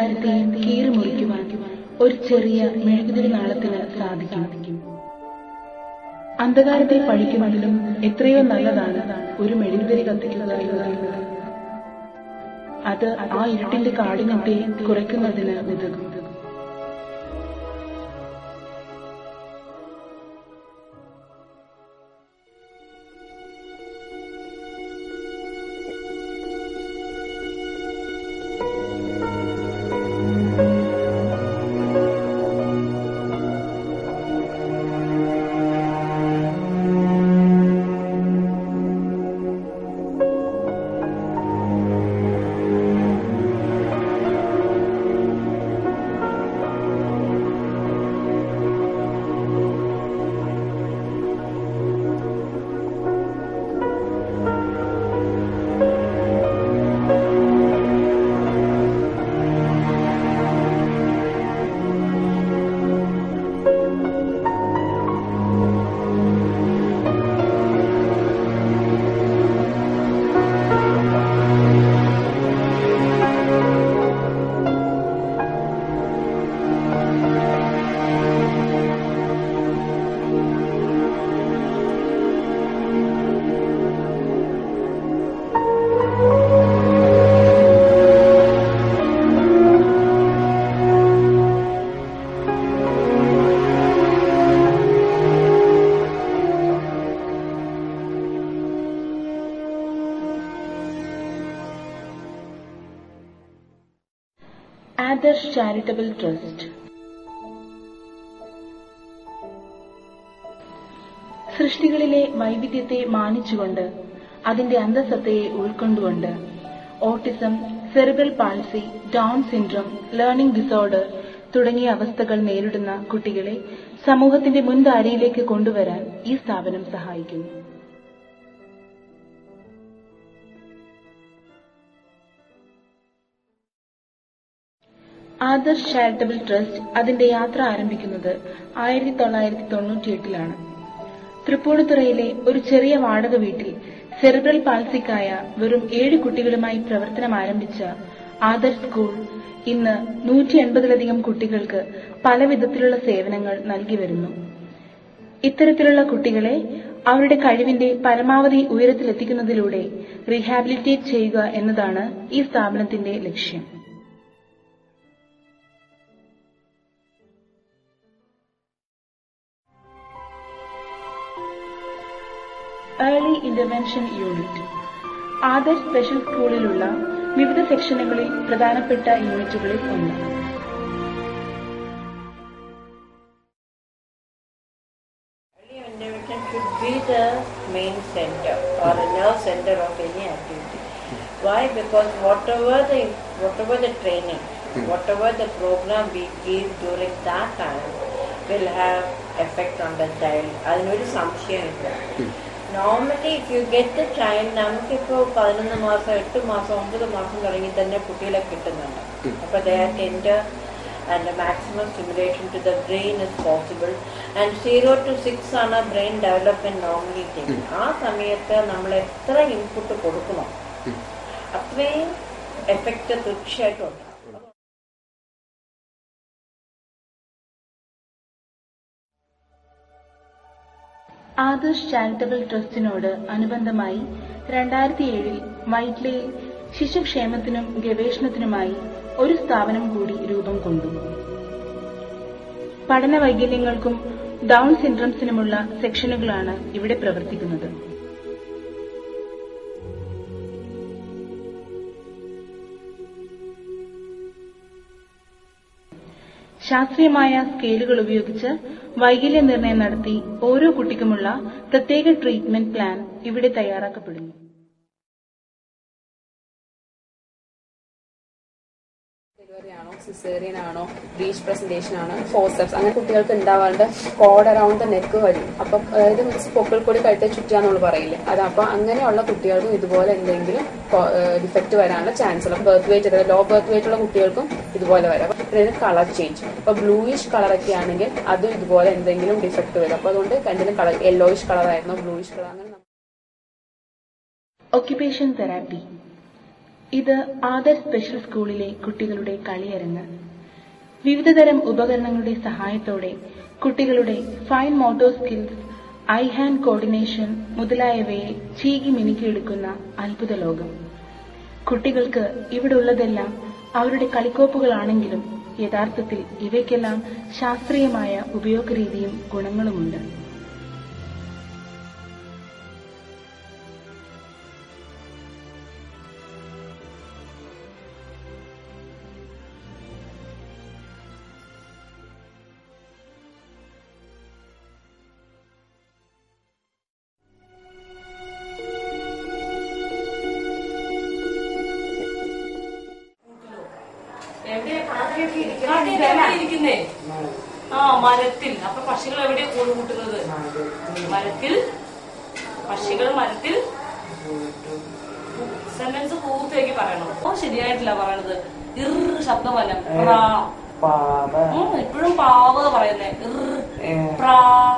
അന്ധകാരത്തെയും കീറി മുറിക്കുവാൻ ഒരു ചെറിയ മെഴുകുതിരി നാളത്തിന് സാധിക്കും അന്ധകാരത്തെ പഴിക്കുന്നതിലും എത്രയോ നല്ലതാണ് ഒരു മെഴുകുതിരി കത്തിക്കുക എന്ന് പറയുന്നത് അത് ആ ഇരുട്ടിന്റെ കാഠിന്യത്തെ കുറയ്ക്കുന്നതിന് ഉതകും ആദർശ് ചാരിറ്റബിൾ ട്രസ്റ്റ് സൃഷ്ടികളിലെ വൈവിധ്യത്തെ മാനിച്ചുകൊണ്ട് അതിന്റെ അന്തസത്തയെ ഉൾക്കൊണ്ടുകൊണ്ട് autism cerebral palsy Down syndrome learning disorder തുടങ്ങിയ അവസ്ഥകൾ നേരിടുന്ന കുട്ടികളെ സമൂഹത്തിന്റെ മുൻധാരയിലേക്ക് കൊണ്ടുവരാൻ ഈ സ്ഥാപനം സഹായിക്കുന്നു ആദർശ് ചാരിറ്റബിൾ ട്രസ്റ്റ് അതിന്റെ യാത്ര ആരംഭിക്കുന്നത് ആയിരത്തി തൊള്ളായിരത്തി തൊണ്ണൂറ്റിയെട്ടിലാണ് തൃപ്പൂണിത്തുറയിലെ ഒരു ചെറിയ വാടക വീട്ടിൽ സെറിബ്രൽ പാൽസിക്കായ വെറും ഏഴ് കുട്ടികളുമായി പ്രവർത്തനം ആരംഭിച്ച ആദർശ് സ്കൂൾ ഇന്ന് നൂറ്റി എൺപതിലധികം കുട്ടികൾക്ക് പല വിധത്തിലുള്ള സേവനങ്ങൾ നൽകി വരുന്നു ഇത്തരത്തിലുള്ള കുട്ടികളെ അവരുടെ കഴിവിന്റെ പരമാവധി ഉയരത്തിലെത്തിക്കുന്നതിലൂടെ റീഹാബിലിറ്റേറ്റ് ചെയ്യുക എന്നതാണ് ഈ സ്ഥാപനത്തിന്റെ ലക്ഷ്യം early intervention unit Adarsh special സ്കൂളിലുള്ള വിവിധ സെക്ഷനുകളിൽ പ്രധാനപ്പെട്ട യൂണിറ്റുകളിൽ ഒന്ന് Early intervention should be the main center or a nerve center of any activity. Why? Because whatever the whatever the training, whatever the program we give during that time will have effect on the child. അതിനൊരു സംശയമില്ല normally if you get the child നമുക്കിപ്പോൾ പതിനൊന്ന് മാസം എട്ട് മാസം ഒമ്പത് മാസം തുടങ്ങി തന്നെ കുട്ടികളെ കിട്ടുന്നുണ്ട് അപ്പോൾ they are tender and the maximum stimulation to the brain is possible and 0 to 6 ആണ് ബ്രെയിൻ ഡെവലപ്മെന്റ് നോർമലി ചെയ്യുന്നത് ആ സമയത്ത് നമ്മൾ എത്ര ഇൻപുട്ട് കൊടുക്കണോ അത്രയും എഫക്റ്റ് തീർച്ചയായിട്ടും ഉണ്ടാവും ആദർശ് ചാരിറ്റബിൾ ട്രസ്റ്റിനോട് അനുബന്ധമായി രണ്ടായിരത്തി ഏഴിൽ വൈറ്റ്ലയിൽ ശിശുക്ഷേമത്തിനും ഗവേഷണത്തിനുമായി ഒരു സ്ഥാപനം കൂടി രൂപം കൊണ്ടു പഠന വൈകല്യങ്ങൾക്കും ഡൗൺ സിൻഡ്രംസിനുമുള്ള സെക്ഷനുകളാണ് ഇവിടെ പ്രവർത്തിക്കുന്നത് ശാസ്ത്രീയമായ സ്കെയിലുകൾ ഉപയോഗിച്ച് വൈകല്യ നിർണയം നടത്തി ഓരോ കുട്ടിക്കുമുള്ള പ്രത്യേക ട്രീറ്റ്മെന്റ് പ്ലാൻ ഇവിടെ തയ്യാറാക്കപ്പെടുന്നു ഡെലിവറി ആണോ സിസേറിയൻ ആണോ ബ്രീച്ച് പ്രസന്റേഷൻ ആണോ ഫോർസെപ്സ് അങ്ങനെ കുട്ടികൾക്ക് ഉണ്ടാവാണ്ട് കോഡ് അറൌണ്ട് ദ നെക്ക് വരും അപ്പം ആ, ഇത് മീൻസ് പൊക്കിൾ കൂടി കഴുത്തെ ചുറ്റാന്നുള്ള പറയില്ലേ അത് അപ്പൊ അങ്ങനെയുള്ള കുട്ടികൾക്കും ഇതുപോലെ എന്തെങ്കിലും ഡിഫക്റ്റ് വരാനുള്ള ചാൻസ് ഉള്ള birth weight low birth weight ഉള്ള കുട്ടികൾക്കും ഇതുപോലെ വരാം അപ്പൊ ഇതിന് കളർ ചേഞ്ച് ഇപ്പൊ ബ്ലൂയിഷ് കളർ ഒക്കെ ആണെങ്കിൽ അതും ഇതുപോലെ എന്തെങ്കിലും ഡിഫക്റ്റ് വരും അപ്പൊ അതുകൊണ്ട് കണ്ടിലും കളർ യെല്ലോയിഷ് കളർ ആയിരുന്നു ബ്ലൂയിഷ് കളർ അങ്ങനെ ഒക്യുപേഷൻ തെറാപ്പി ഇത് ആദർ സ്പെഷ്യൽ സ്കൂളിലെ കുട്ടികളുടെ കളിയരങ്ങ് വിവിധതരം ഉപകരണങ്ങളുടെ സഹായത്തോടെ കുട്ടികളുടെ fine motor skills eye hand coordination മുതലായവയെ ചീകി മിനുക്കിയെടുക്കുന്ന അത്ഭുത ലോകം കുട്ടികൾക്ക് ഇവിടെ ഉള്ളതെല്ലാം അവരുടെ കളിക്കോപ്പുകളാണെങ്കിലും യഥാർത്ഥത്തിൽ ഇവയ്ക്കെല്ലാം ശാസ്ത്രീയമായ ഉപയോഗരീതിയും ഗുണങ്ങളുമുണ്ട് ഇരിക്കുന്നേ ആ മരത്തിൽ അപ്പൊ പക്ഷികൾ എവിടെയാ കൂട് കൂട്ടുന്നത് മരത്തിൽ പക്ഷികൾ മരത്തിൽ സെന്റൻസ് പൂർത്തിയാക്കി പറയണം ഓ ശരിയായിട്ടില്ല പറയണത് ഇർ ശബ്ദമല്ല പ്രാ ഉം, ഇപ്പോഴും പാവ പറയുന്നേ ഇർ പ്രാ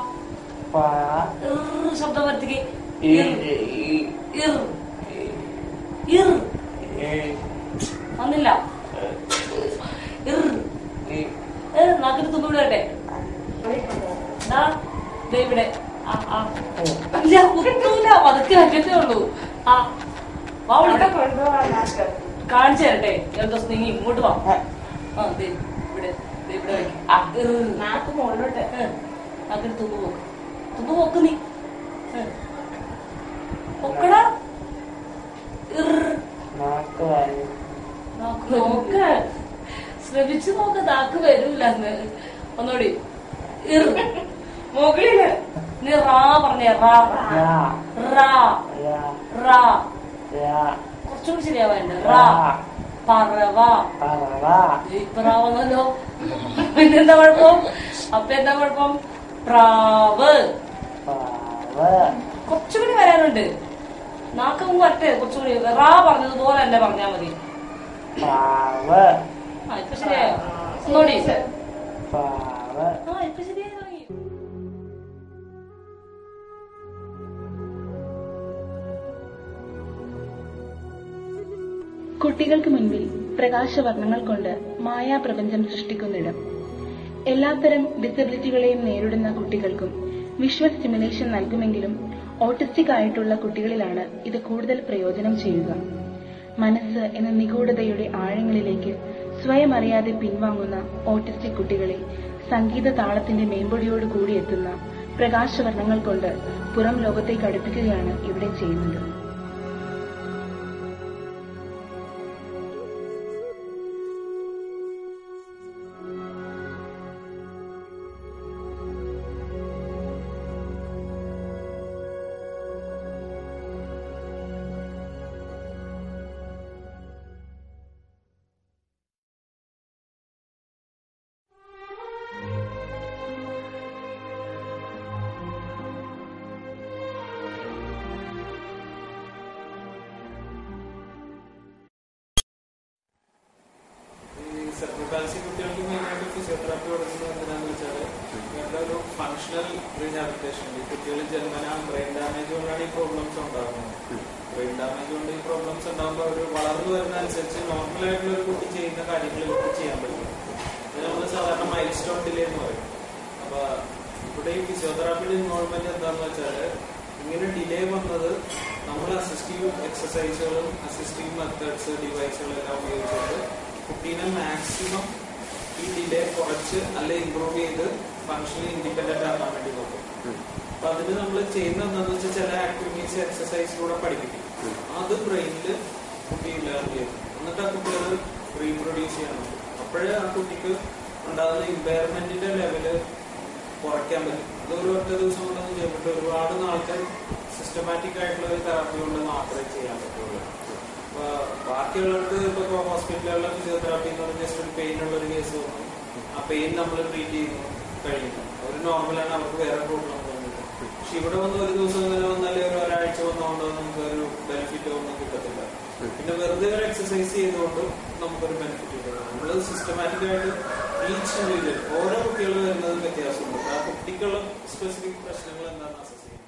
ഇർ ശബ്ദം വരുത്തിക്ക് ഇർ ഇർ ഇർ വന്നില്ല ഇർ ഏ, നാക്കിന് തുമ്പിവിടട്ടെ ദാ, ദേ ഇവിടെ ആ, ആ. ഇല്ല കുത്തൂല പതുക്കെ അറ്റത്തേ ഉള്ളൂ ആ വാ ഇവിടെ കാണിച്ചു തരട്ടെ എന്തോ നീ ഇങ്ങോട്ട് വാ ആ ദേ ഇവിടെ ദേ ഇവിടെ വെക്ക്. ഇർ. നാക്ക് മുകളിലോട്ട് ഏ, നാക്കിന് തുമ്പ് പോക്ക് തുമ്പ് പോക്ക് നീ ഏ. പൊക്കടാ ഇർ നാക്ക് നോക്ക് ശ്രമിച്ചു നോക്ക് നാക്ക് വരൂല എന്ന് ഒന്നുകൂടി ഇർ മുകളില് നീ റാ പറഞ്ഞേ റാ റാ റാ കുറച്ചുകൂടി ശരിയാവാണ്ട് റാ പറവ ഇപ്പൊ റാ വന്നല്ലോ പിന്നെന്താ കുഴപ്പം അപ്പൊ എന്താ കുഴപ്പം പ്രാവ് കുറച്ചുകൂടി വരാനുണ്ട് നാക്കം വരട്ടെ കുറച്ചുകൂടി റാ പറഞ്ഞതുപോലെ തന്നെ പറഞ്ഞാ മതി ആ ഇപ്പൊ ശരിയായോ ഒന്നുകൂടി ആ ഇപ്പൊ ശരിയായി തുടങ്ങി കുട്ടികൾക്ക് മുൻപിൽ പ്രകാശവർണ്ണങ്ങൾ കൊണ്ട് മായാപ്രപഞ്ചം സൃഷ്ടിക്കുന്നിടം എല്ലാത്തരം ഡിസബിലിറ്റികളെയും നേരിടുന്ന കുട്ടികൾക്കും വിഷ്വൽ സ്റ്റിമുലേഷൻ നൽകുമെങ്കിലും ഓട്ടിസ്റ്റിക് ആയിട്ടുള്ള കുട്ടികളിലാണ് ഇത് കൂടുതൽ പ്രയോജനം ചെയ്യുക മനസ്സ് എന്ന നിഗൂഢതയുടെ ആഴങ്ങളിലേക്ക് സ്വയം അറിയാതെ പിൻവാങ്ങുന്ന ഓട്ടിസ്റ്റിക് കുട്ടികളെ സംഗീത താളത്തിന്റെ മേമ്പൊടിയോട് കൂടി എത്തുന്ന പ്രകാശവർണ്ണങ്ങൾ കൊണ്ട് പുറം ലോകത്തേക്ക് അടുപ്പിക്കുകയാണ് ഇവിടെ ചെയ്യുന്നത് ഈ സെർബ്രൽ കുട്ടികൾക്ക് മെയിനായിട്ട് ഫിസിയോതെറാപ്പി കൊടുക്കുന്നത് എന്തിനാന്ന് വെച്ചാല് ഇവരുടെ ഒരു ഫങ്ഷണൽ റീഹാബിലിറ്റേഷൻ ഈ കുട്ടികൾ ജന്മന ബ്രെയിൻ ഡാമേജ് കൊണ്ടാണ് ഈ പ്രോബ്ലംസ് ഉണ്ടാകുന്നത് ബ്രെയിൻ ഡാമേജ് കൊണ്ട് ഈ പ്രോബ്ലംസ് ഉണ്ടാകുമ്പോൾ അവർ വളർന്നു വരുന്ന അനുസരിച്ച് നോർമൽ ആയിട്ടുള്ള ഒരു കുട്ടി ചെയ്യുന്ന കാര്യങ്ങൾ ഇവർക്ക് ചെയ്യാൻ പറ്റും ഇത് നമ്മൾ സാധാരണ മൈൽ സ്റ്റോൺ ഡിലേ എന്ന് പറയും അപ്പൊ ഇവിടെ ഈ ഫിസിയോതെറാപ്പിയുടെ ഇൻവോൾവ്മെന്റ് എന്താന്ന് വെച്ചാല് ഇങ്ങനെ ഡിലേ വന്നത് നമ്മൾ അസിസ്റ്റീവ് എക്സസൈസുകളും അസിസ്റ്റീവ് മെത്തേഡ്സ് ഡിവൈസുകളെല്ലാം ഉപയോഗിച്ചിട്ട് കുട്ടീനെ മാക്സിമം ഈ ഡിലേ കുറച്ച് അല്ലെ ഇമ്പ്രൂവ് ചെയ്ത് ഫങ്ഷണലി ഇൻഡിപെൻഡന്റ് ആക്കാൻ വേണ്ടി നോക്കും അപ്പൊ അതിന് നമ്മൾ ചെയ്യുന്ന എന്താണെന്ന് വെച്ചാൽ ചില ആക്ടിവിറ്റീസ് എക്സസൈസിലൂടെ പഠിപ്പിക്കും അത് ബ്രെയിനിൽ കുട്ടി ലേൺ ചെയ്യും എന്നിട്ട് ആ കുട്ടി അത് റീപ്രൊഡ്യൂസ് ചെയ്യണം അപ്പോഴേ ആ കുട്ടിക്ക് ഉണ്ടാകുന്ന ഇമ്പയർമെന്റിന്റെ ലെവല് കുറയ്ക്കാൻ പറ്റും അത് ഒരു ഒറ്റ ദിവസം കൊണ്ടൊന്നും ചെയ്യാൻ പറ്റും ഒരുപാട് നാൾക്ക് സിസ്റ്റമാറ്റിക് ആയിട്ടുള്ള ഒരു തെറാപ്പി കൊണ്ട് മാത്രമേ ചെയ്യാൻ പറ്റുള്ളൂ അപ്പൊ ബാക്കിയുള്ളവർക്ക് ഇപ്പൊ ഹോസ്പിറ്റലുകളിലെ ഫിസിയോതെറാപ്പി എന്ന് പറഞ്ഞാൽ ജസ്റ്റ് ഒരു പെയിൻ ഉള്ള ഒരു കേസ് വന്നു ആ പെയിൻ നമ്മൾ ട്രീറ്റ് ചെയ്യുന്നു കഴിയുന്നു അവർ നോർമലാണ് അവർക്ക് വേറെ പ്രോബ്ലം തോന്നുന്നത് പക്ഷെ ഇവിടെ വന്ന് ഒരു ദിവസം ഇങ്ങനെ വന്നാലേ ഒരു ഒരാഴ്ച വന്നുകൊണ്ട് നമുക്ക് ഒരു ബെനിഫിറ്റ് ഒന്നും കിട്ടത്തില്ല പിന്നെ വെറുതെ ഒരു എക്സസൈസ് ചെയ്തുകൊണ്ട് നമുക്കൊരു ബെനിഫിറ്റ് കിട്ടും നമ്മൾ സിസ്റ്റമാറ്റിക് ആയിട്ട് ഈച്ച് ഇൻഡിവിജ്വൽ ഓരോ കുട്ടികൾ വരുന്നത് വ്യത്യാസമുണ്ട് ആ കുട്ടിക്കുള്ള സ്പെസിഫിക് പ്രശ്നങ്ങൾ എന്താണെന്ന് അസസ് ചെയ്യും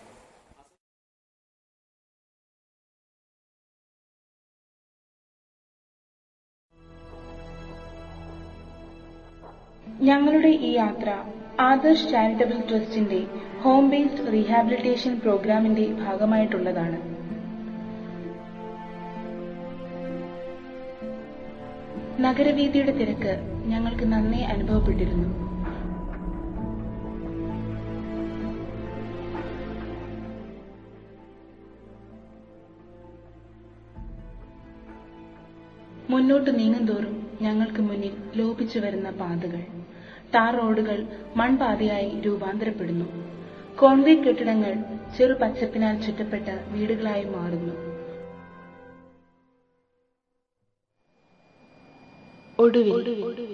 ഞങ്ങളുടെ ഈ യാത്ര ആദർശ് ചാരിറ്റബിൾ ട്രസ്റ്റിന്റെ ഹോം ബേസ്ഡ് റീഹാബിലിറ്റേഷൻ പ്രോഗ്രാമിന്റെ ഭാഗമായിട്ടുള്ളതാണ് നഗരവീതിയുടെ തിരക്ക് ഞങ്ങൾക്ക് നന്നേ അനുഭവപ്പെട്ടിരുന്നു മുന്നോട്ട് നീങ്ങുന്തോറും ഞങ്ങൾക്ക് മുന്നിൽ ലോപിച്ചു വരുന്ന പാതകൾ ടാർ റോഡുകൾ മൺപാതയായി രൂപാന്തരപ്പെടുന്നു കോൺക്രീറ്റ് കെട്ടിടങ്ങൾ ചെറു പച്ചപ്പിനാൽ ചുറ്റപ്പെട്ട വീടുകളായി മാറുന്നു ഒടുവിൽ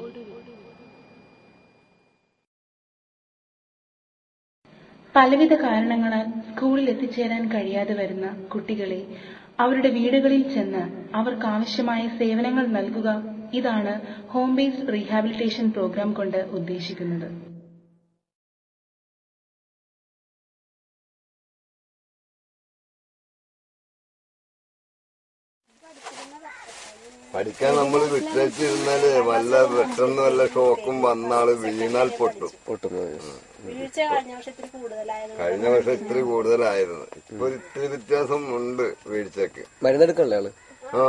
പലവിധ കാരണങ്ങളാൽ സ്കൂളിൽ എത്തിച്ചേരാൻ കഴിയാതെ വരുന്ന കുട്ടികളെ അവരുടെ വീടുകളിൽ ചെന്ന് അവർക്കാവശ്യമായ സേവനങ്ങൾ നൽകുക ഇതാണ് ഹോം ബേസ്ഡ് റീഹാബിലിറ്റേഷൻ പ്രോഗ്രാം കൊണ്ട് ഉദ്ദേശിക്കുന്നത് പഠിക്കാൻ നമ്മൾ വിട്ടേച്ചിരുന്നാല് വല്ല പെട്ടെന്ന് വല്ല ഷോക്കും വന്നാള് വീണാൽ പൊട്ടും വീഴ്ച കഴിഞ്ഞ വർഷത്തിൽ കൂടുതലായത് കഴിഞ്ഞ വർഷം ഇത്തിരി കൂടുതലായിരുന്നു ഇപ്പൊ ഒരു ഇത്തിരി വ്യത്യാസം ഉണ്ട് വീഴ്ചക്ക് മരുന്നെടുക്കണല്ലേ ആള് ആ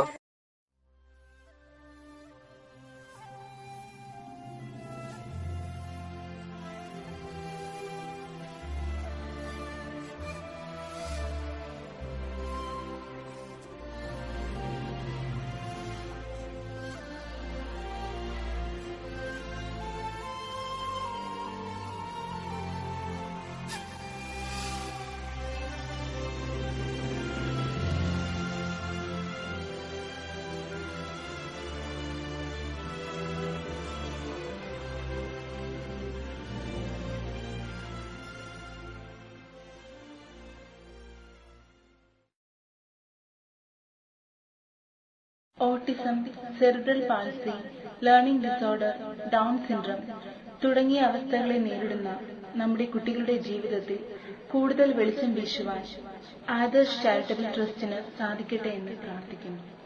autism cerebral palsy learning disorder Down syndrome തുടങ്ങിയ അവസ്ഥകളെ നേരിടുന്ന നമ്മുടെ കുട്ടികളുടെ ജീവിതത്തിൽ കൂടുതൽ വെളിച്ചം വീശുവാൻ ആദർശ് ചാരിറ്റബിൾ ട്രസ്റ്റിന് സാധിക്കട്ടെ എന്ന് പ്രാർത്ഥിക്കുന്നു